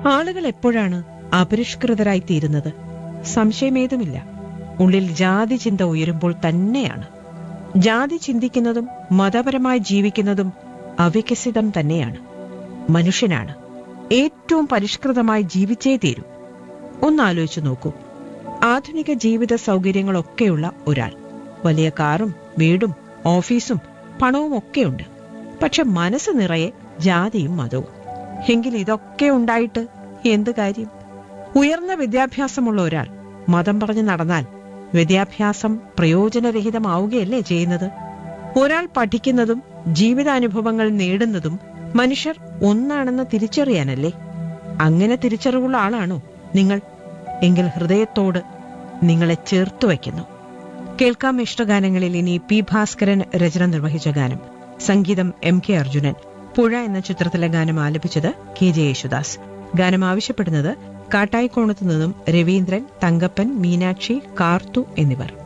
ആളുകൾ എപ്പോഴാണ് അപരിഷ്കൃതരായി തീരുന്നത് സംശയമേതുമില്ല ഉള്ളിൽ ജാതി ചിന്ത ഉയരുമ്പോൾ തന്നെയാണ് ജാതി ചിന്തിക്കുന്നതും മതപരമായി ജീവിക്കുന്നതും അവികസിതം തന്നെയാണ് മനുഷ്യനാണ് ഏറ്റവും പരിഷ്കൃതമായി ജീവിച്ചേ തീരൂ ഒന്നാലോചിച്ചു നോക്കൂ ആധുനിക ജീവിത സൗകര്യങ്ങളൊക്കെയുള്ള ഒരാൾ വലിയ കാറും വീടും ഓഫീസും പണവും ഒക്കെയുണ്ട് പക്ഷെ മനസ്സ് നിറയെ ജാതിയും മതവും എങ്കിൽ ഇതൊക്കെ ഉണ്ടായിട്ട് എന്ത് കാര്യം ഉയർന്ന വിദ്യാഭ്യാസമുള്ള ഒരാൾ മതം പറഞ്ഞു നടന്നാൽ വിദ്യാഭ്യാസം പ്രയോജനരഹിതമാവുകയല്ലേ ചെയ്യുന്നത് ഒരാൾ പഠിക്കുന്നതും ജീവിതാനുഭവങ്ങൾ നേടുന്നതും മനുഷ്യർ ഒന്നാണെന്ന് തിരിച്ചറിയാനല്ലേ അങ്ങനെ തിരിച്ചറിവുള്ള ആളാണോ നിങ്ങൾ എങ്കിൽ ഹൃദയത്തോട് നിങ്ങളെ ചേർത്തു വയ്ക്കുന്നു കേൾക്കാം ഇഷ്ടഗാനങ്ങളിൽ ഇനി പി ഭാസ്കരൻ രചന നിർവഹിച്ച ഗാനം സംഗീതം എം കെ അർജുനൻ പുഴ എന്ന ചിത്രത്തിലെ ഗാനം ആലപിച്ചത് കെ ജെ യേശുദാസ് ഗാനം ആവശ്യപ്പെടുന്നത് കാട്ടായിക്കോണത്തു നിന്നും രവീന്ദ്രൻ തങ്കപ്പൻ മീനാക്ഷി കാർത്തു എന്നിവർ